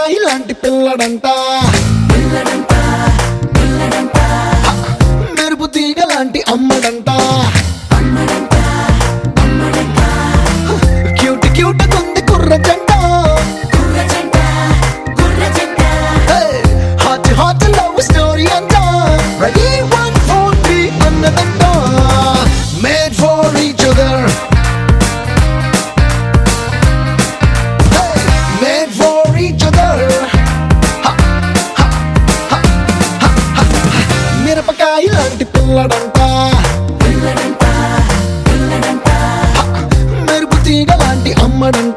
మిరపకాయ లాంటి పిల్లడంట మెరుపు తీగ లాంటి అమ్మడంట క్యూట్ క్యూట్ కొంది కుర్ర జంట హాట్ హాట్ లవ్ స్టోరీ అంట రెడీ వన్ ఫోర్ త్రీ అన్నదంట made for each other made for each other మిరపకాయ లాంటి పిల్లడంట మెరుపు తీగ లాంటి అమ్మడంట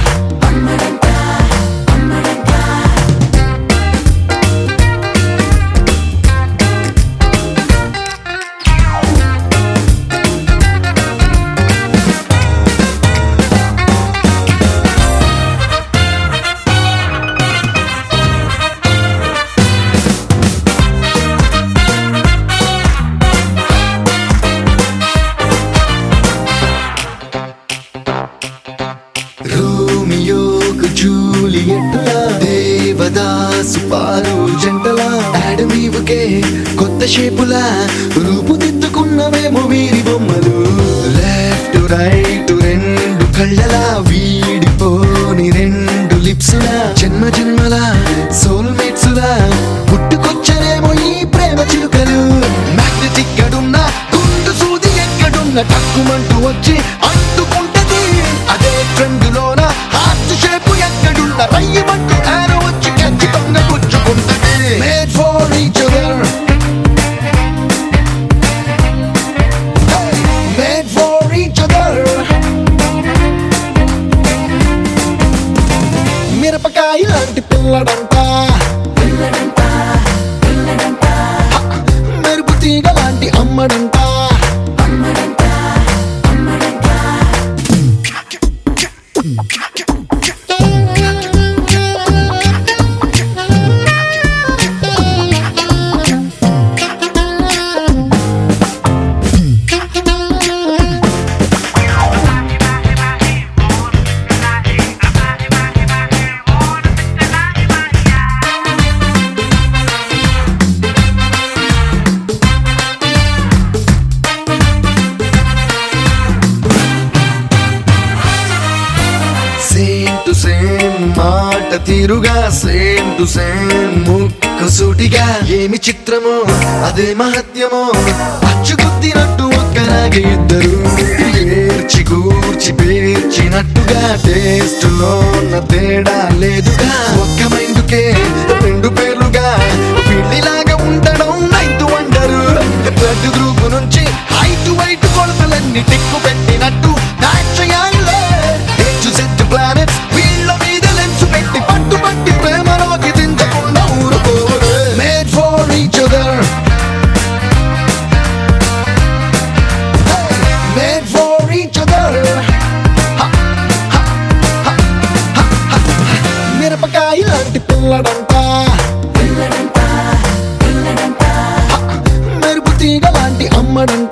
రోమియోకు జూలియట్లా దేవదాసు పారు జంటలా ఆడమీవుకే కొత్త షేపులా రూపుదిద్దుకున్నవేమో వీరి బొమ్మలు లెఫ్ట్ రైట్ రెండు కళ్ళలా వీడిపోని రెండు లిప్సులా జన్మ జన్మల సోల్మేట్సులా పుట్టుకొచ్చరేమో ఈ ప్రేమ చిలుకలు మ్యాగ్నెటిక్ గడున్న గుండు సూది ఎక్కడున్న టక్కుమంటూ వచ్చి అంటుకుంటది అదే ట్రెండ్ లోన హార్ట్ షేప్ ఎక్కడున్న రయ్యమంటూ ఆరో వచ్చి ఖచ్చితంగా గుచ్చుకుంటది made for each other made for each other మిరపకాయ లాంటి పిల్లడంట మెరుపు తీగ లాంటి అమ్మడంట సేమ్ టు సేమ్ మాట తీరుగా సేమ్ టు సేమ్ ముక్కు సూటిగా ఏమి చిత్రమో అదే మహత్యమో అచ్చుకుద్దినట్టు ఒక్కలాగే ఇద్దరు ఏర్చి కూర్చి పేర్చినట్టుగా టేస్ట్ లో ఉన్న తేడా లేదుగా ఒక్క మైందుకే రెండు పేర్లుగా పిల్లిలాగా ఉండడం నైతు అంటారు బ్లడ్ గ్రూప్ నుంచి హైట్ వైట్ కొలతలన్నీ టిక్కు పెట్టినట్టు నాట్యాలే హెచ్చు సెట్ ప్లానెట్స్ వీళ్ళ మీద లెన్స్ పెట్టి పట్టు పట్టి ప్రేమలోకి దించకుండా ఊరుకోరు made for each other made for each other మిరపకాయ లాంటి పిల్లడంట మెరుపు తీగ లాంటి అమ్మడంట